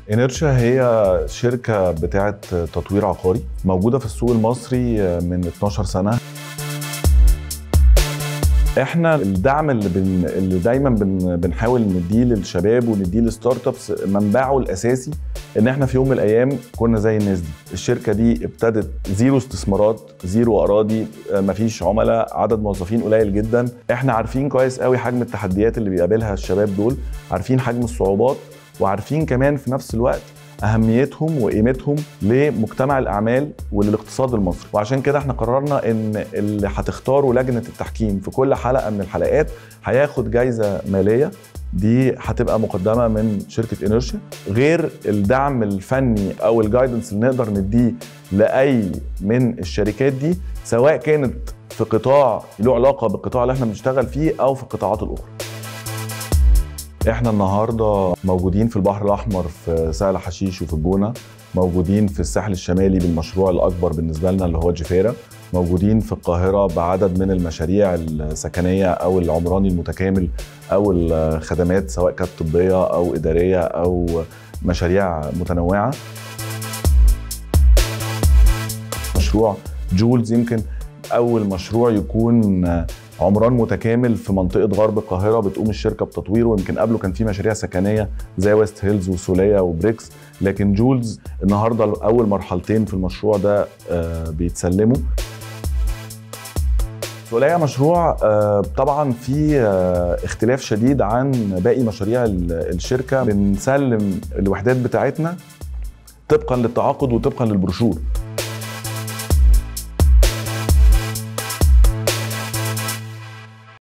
انيرشا هي شركة بتاعة تطوير عقاري موجودة في السوق المصري من 12 سنة احنا الدعم اللي, بن... اللي دايما بن... بنحاول نديه للشباب ونديه للستارت ابس منبعه الاساسي ان احنا في يوم من الايام كنا زي الناس دي الشركه دي ابتدت زيرو استثمارات زيرو اراضي مفيش عملاء عدد موظفين قليل جدا احنا عارفين كويس قوي حجم التحديات اللي بيقابلها الشباب دول عارفين حجم الصعوبات وعارفين كمان في نفس الوقت اهميتهم وقيمتهم لمجتمع الاعمال وللاقتصاد المصري وعشان كده احنا قررنا ان اللي هتختاره لجنه التحكيم في كل حلقه من الحلقات هياخد جايزه ماليه دي هتبقى مقدمه من شركه انرشيا غير الدعم الفني او الجايدنس اللي نقدر نديه لاي من الشركات دي سواء كانت في قطاع له علاقه بالقطاع اللي احنا بنشتغل فيه او في القطاعات الاخرى احنا النهارده موجودين في البحر الاحمر في سهل حشيش وفي الجونه موجودين في الساحل الشمالي بالمشروع الاكبر بالنسبه لنا اللي هو جفيره موجودين في القاهره بعدد من المشاريع السكنيه او العمراني المتكامل او الخدمات سواء كانت طبيه او اداريه او مشاريع متنوعه مشروع جولز يمكن اول مشروع يكون عمران متكامل في منطقه غرب القاهره بتقوم الشركه بتطويره ويمكن قبله كان في مشاريع سكنيه زي ويست هيلز وسوليه وبريكس لكن جولز النهارده اول مرحلتين في المشروع ده بيتسلموا سولية مشروع طبعا في اختلاف شديد عن باقي مشاريع الشركه بنسلم الوحدات بتاعتنا طبقا للتعاقد وطبقا للبروشور